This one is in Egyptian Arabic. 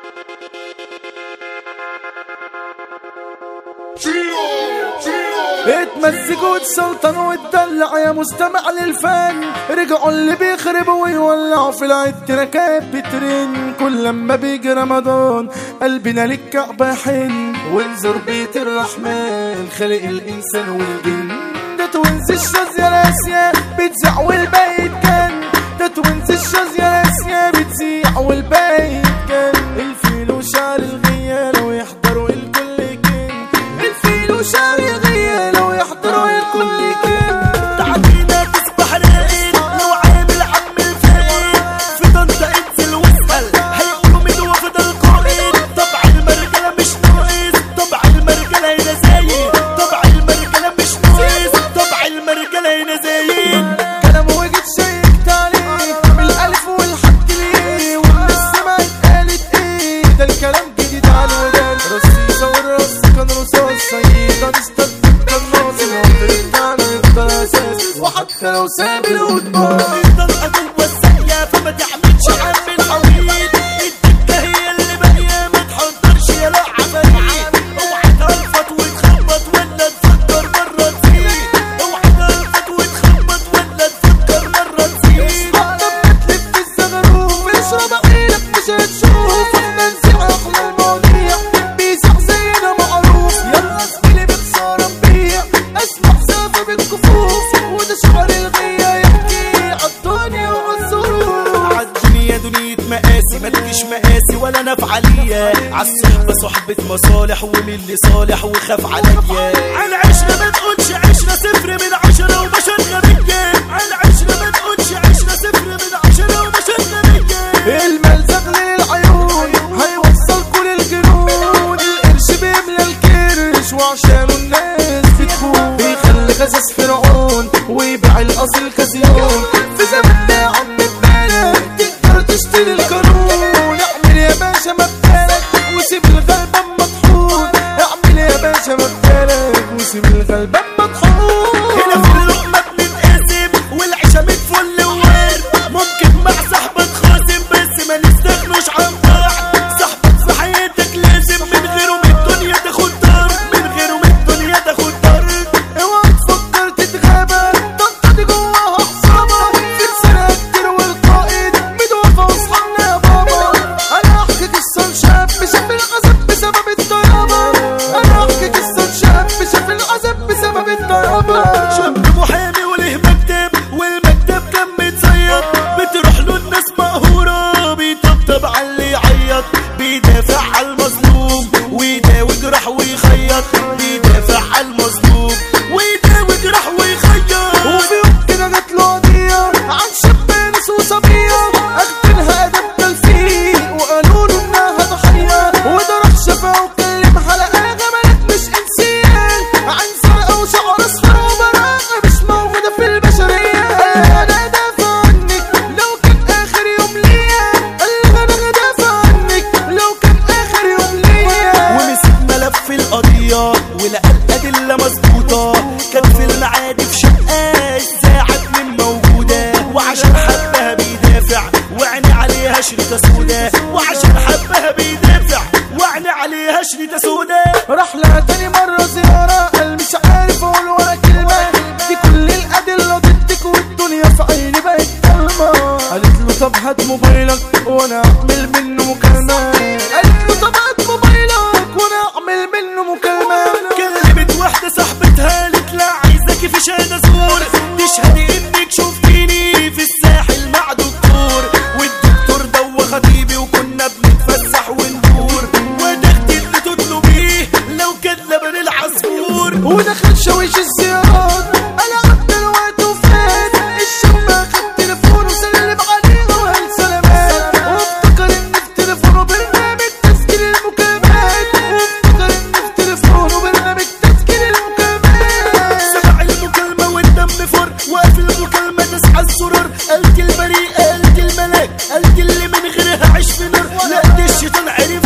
اتمزج وتسلطن وتدلع يا مستمع للفن رجعوا اللي بيخربوا ويولعوا في العيد تراكات بترن كل لما بيجي رمضان قلبنا للكعبة يحن وانظر بيت الرحمن خلق الانسان والجن ده توينز الشاذ يا راسيا بتزع والباقي كان ده توينز الشاذ يا راسيا بتزيع والباقي كان الفيل وشعر الغيال ويحضروا الكل كان الفيل وشعر الغيال ويحضروا الكل كان تعدينا تصبح راقد لو عامل عم الفريق في طنطا انزل واسأل هيقولوا مين هو فضل قائد طبع المرجلة مش ناقص طبع المرجلة هنا زايد طبع المرجلة مش ناقص طبع المرجلة هنا زايد كلام وجد شيكت عليه بالالف والحد ليه والناس سمعت قالت ايه ده الكلام جديد على الودان رصيصة والرص كان رصاص سيدة نستخدم كان ناصر العمر بتاعنا يفضل اساس وحتى لو ساب القدام الطلقة جوه الساقية فما تعملش عم العويد الدكة هي اللي باقية ما تحضرش يا لا عفاريت اوعى تلفت وتخبط ولا تفكر مرة تزيد اوعى تلفت وتخبط ولا تفكر مرة تزيد تلف الزغروف اشرب عينك مش هتشوف احنا نسيع احلى المواضيع بيسع زينا معروف يلا زميلي بخسارة نبيع اسمع سافة بالكفوف وده شعر الغية يحكي عالدنيا وعالظروف عالدنيا دنيا مقاسي ما تجيش مقاسي ولا نفع ليا عالصحبة صحبة مصالح ومين اللي صالح وخاف عليا على عشرة ما تقولش عشرة صفر من عشرة وبشر غبية على عشرة ما تقولش عشرة صفر من عشرة وبشر غبية المال زغل العيون هيوصل كل الجنون القرش بيملى الكرش وعشانه الناس بتخون بيخلي غزاز فرعون ويبيع الاصل كزيون في زماننا يا عم ببالك تقدر تشتري القانون اعمل يا باشا مبدالك وسيب الغلبان مطحون اعمل يا باشا مبدالك وسيب الغلبان مطحون هنا في اللقمة بنتقاسم والعيشة متفل وورد ممكن مع صاحبك خاصم بس ما نستغنوش عن بعض صاحبك في حياتك لازم من غيره من الدنيا تاخد طرد من غيره من الدنيا تاخد طرد اوعى تفكر تتغابى طنطا جواها حصابة في سنة كتير والقائد متوفى وصحابنا يا بابا انا احكي قصة شاب شاف العذاب بسبب الطيابة انا احكي قصة شاب شاف العذاب بسبب الطيابة شاب محامي وله مكتب والمكتب كان متصيد بتروح له الناس مقهورة بيطبطب على اللي يعيط بيدافع على المظلوم ويداوي جراح ويخيط بيدافع على المظلوم ويداوي جراح ويخيط وفي يوم كده جات له قضية عن شاب ناس وصبية أخدينها أدب تلفيق وقالوا له إنها ضحية وده راح شافها وكلم حلقة جمالات مش إنسية عن زرقاء وشعر أصفر وبراءة مش موجودة في البشرية أنا دافع عنك لو كان آخر يوم ليا قال أنا دافع عنك لو كان آخر يوم ليا ومسك ملف القضية ولقى الأدلة مظبوطة كان في المعادي في شقة الساعة اتنين موجودة وعشان حبها بيدافع وعيني عليها شريطة سودا وعشان حبها بيدافع وعيني عليها شريطة سودا راح لها تاني مرة زيارة قال مش عارف اقول ولا كلمة دي كل الأدلة ضدك والدنيا في عيني بقت ضلمة قالت له طب هات موبايلك وانا اعمل منه مكالمة قالت له طب هات موبايلك وانا اعمل منه مكالمة كلمت واحدة صاحبتها قالت لا عايزاكي في شهادة زور تشهدي انك شفتيني في الساحل مع دكتور والدكتور دوا خطيبي وكنا بنتفسح وندور ودختي اللي تطلبيه لو كان لبن العصفور ودخل شويش الزيارات انا عبد الوقت وفات الشاب اخد تليفونه وسلم عليه وقال سلامات وافتكر ان في تليفونه برنامج تسجيل المكالمات وافتكر ان في تليفونه برنامج تسجيل المكالمات سمع المكالمة والدم فر وقف المكالمة تسعى السرر قلت البريئة قلت الملاك قلت اللي من غيرها عيش في نار لا دي الشيطان عرف